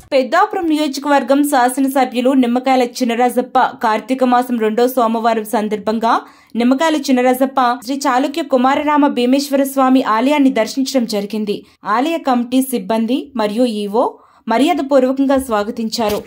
పెద్దాపురం నియోజకవర్గం శాసనసభ్యులు నిమ్మకాయల చినరాజప్ప కార్తీక మాసం రెండో సోమవారం సందర్భంగా నిమ్మకాయల చినరాజప్ప శ్రీ చాళుక్య కుమారరామ భీమేశ్వర స్వామి ఆలయాన్ని దర్శించడం జరిగింది ఆలయ కమిటీ సిబ్బంది మరియు ఈవో మర్యాదపూర్వకంగా స్వాగతించారు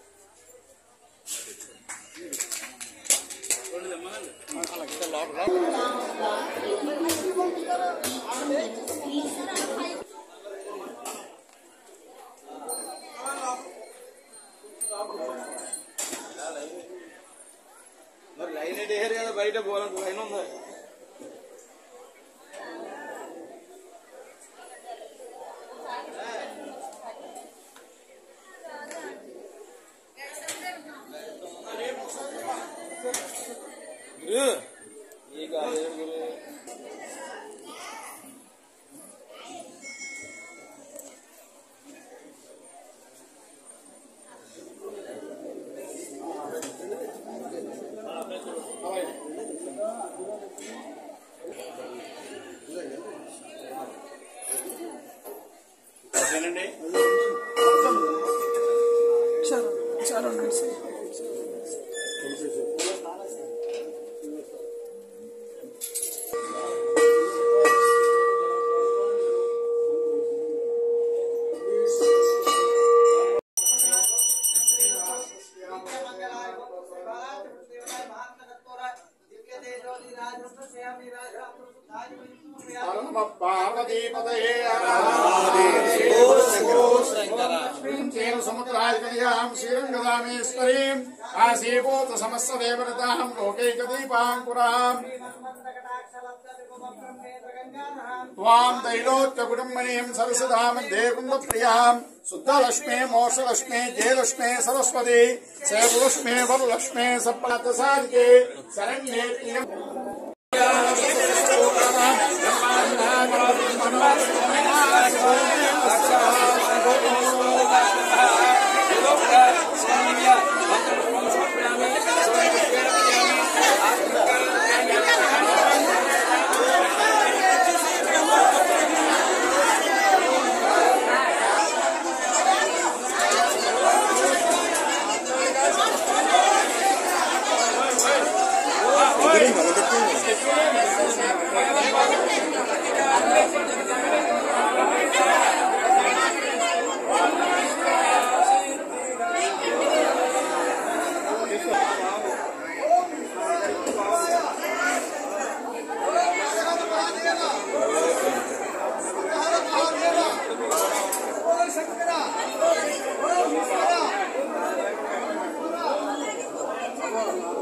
మరి లైన్ ఎట్టేసారు కదా బయట పోవాలంటే లైన్ ఉంది గురు, ఈ కాదు గురు. ఓకేనండి చాలు చాలు ఉండండి సార్ పార్వతీపతయే సముద్రాధిపతియాం శ్రీరంగదామేశ్వరీం ఆసీభూత సమస్త దేవరతాం లోకైకదీపాంకురాం త్వాం తైలోక్య కుటుంబనీం సరసదామధ్యే కుందప్రియాం శుద్ధలక్ష్మే మోక్షలక్ష్మే జయలక్ష్మే సరస్వతి శైవలక్ష్మే వరలక్ష్మే సప్పాతసారికే శరణ్యే ఆ